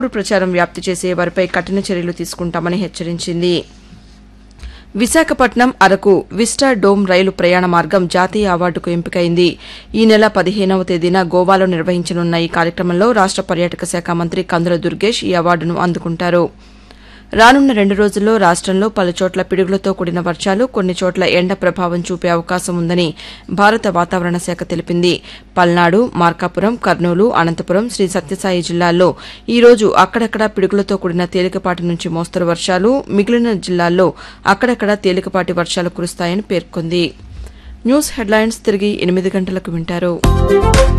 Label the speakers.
Speaker 1: ప్రచారం వ్యాప్తి చేసే వారిపై కఠిన చర్యలు తీసుకుంటామని హెచ్చరించింది Visakhapatnam Araku vista dome rail ప్రయాణ మార్గం జాతీయ అవార్డుకు ఎంపికైంది ఈ నెల పదిహేనవ తేదీన గోవాలో నిర్వహించనున్న ఈ కార్యక్రమంలో రాష్ట పర్యాటక శాఖ మంత్రి కందుల దుర్గేష్ ఈ అవార్డును అందుకుంటారు రానున్న రెండు రోజుల్లో రాష్టంలో పలుచోట్ల పిడుగులతో కూడిన వర్షాలు కొన్ని చోట్ల ఎండ ప్రభావం చూపే అవకాశం ఉందని భారత వాతావరణ శాఖ తెలిపింది పల్నాడు మార్కాపురం కర్నూలు అనంతపురం శ్రీ సత్యసాయి జిల్లాల్లో ఈ రోజు అక్కడక్కడా పిడుగులతో కూడిన తేలికపాటి నుంచి మోస్తరు వర్షాలు మిగిలిన జిల్లాల్లో అక్కడక్కడా తేలికపాటి వర్షాలు కురుస్తాయని పేర్కొంది న్యూస్ హెడ్లైన్స్ తిరిగి ఎనిమిది గంటలకు వింటారు